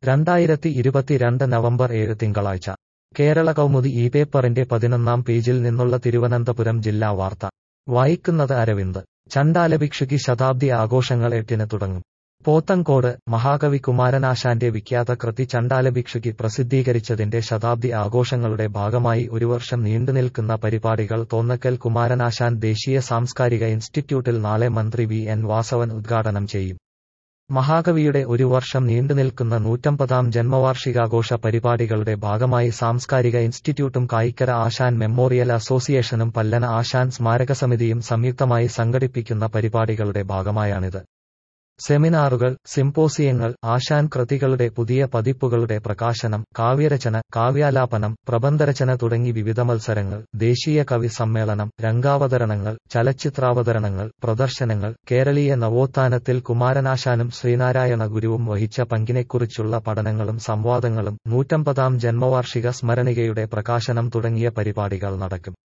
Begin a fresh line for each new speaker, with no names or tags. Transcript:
രണ്ടായിരത്തി ഇരുപത്തിരണ്ട് നവംബർ ഏഴ് തിങ്കളാഴ്ച കേരള കൗമുദി ഈ പേപ്പറിന്റെ പതിനൊന്നാം പേജിൽ നിന്നുള്ള തിരുവനന്തപുരം ജില്ലാ വാർത്ത വായിക്കുന്നത് അരവിന്ദ് ചണ്ടാലഭിക്ഷുകി ശതാബ്ദി ആഘോഷങ്ങൾ എട്ടിന് തുടങ്ങും പോത്തങ്കോട് മഹാകവി കുമാരനാശാന്റെ വിഖ്യാത കൃതി ചണ്ടാലഭിക്ഷുകി പ്രസിദ്ധീകരിച്ചതിന്റെ ശതാബ്ദി ആഘോഷങ്ങളുടെ ഭാഗമായി ഒരു വർഷം നീണ്ടുനിൽക്കുന്ന പരിപാടികൾ തോന്നക്കൽ കുമാരനാശാൻ ദേശീയ സാംസ്കാരിക ഇൻസ്റ്റിറ്റ്യൂട്ടിൽ നാളെ മന്ത്രി വി എൻ വാസവൻ ഉദ്ഘാടനം ചെയ്യും മഹാകവിയുടെ ഒരു വർഷം നീണ്ടുനിൽക്കുന്ന നൂറ്റമ്പതാം ജന്മവാർഷികാഘോഷ പരിപാടികളുടെ ഭാഗമായി സാംസ്കാരിക ഇൻസ്റ്റിറ്റ്യൂട്ടും കായിക്കര ആശാൻ മെമ്മോറിയൽ അസോസിയേഷനും പല്ലന ആശാൻ സ്മാരകസമിതിയും സംയുക്തമായി സംഘടിപ്പിക്കുന്ന പരിപാടികളുടെ ഭാഗമായാണിത് സെമിനാറുകൾ സിംപോസിയങ്ങൾ ആശാൻ കൃതികളുടെ പുതിയ പതിപ്പുകളുടെ പ്രകാശനം കാവ്യരചന കാവ്യാലാപനം പ്രബന്ധരചന തുടങ്ങി വിവിധ മത്സരങ്ങൾ ദേശീയ കവി സമ്മേളനം രംഗാവതരണങ്ങൾ ചലച്ചിത്രാവതരണങ്ങൾ പ്രദർശനങ്ങൾ കേരളീയ നവോത്ഥാനത്തിൽ കുമാരനാശാനും ശ്രീനാരായണ ഗുരുവും വഹിച്ച പങ്കിനെക്കുറിച്ചുള്ള പഠനങ്ങളും സംവാദങ്ങളും നൂറ്റമ്പതാം ജന്മവാർഷിക സ്മരണികയുടെ പ്രകാശനം തുടങ്ങിയ പരിപാടികൾ നടക്കും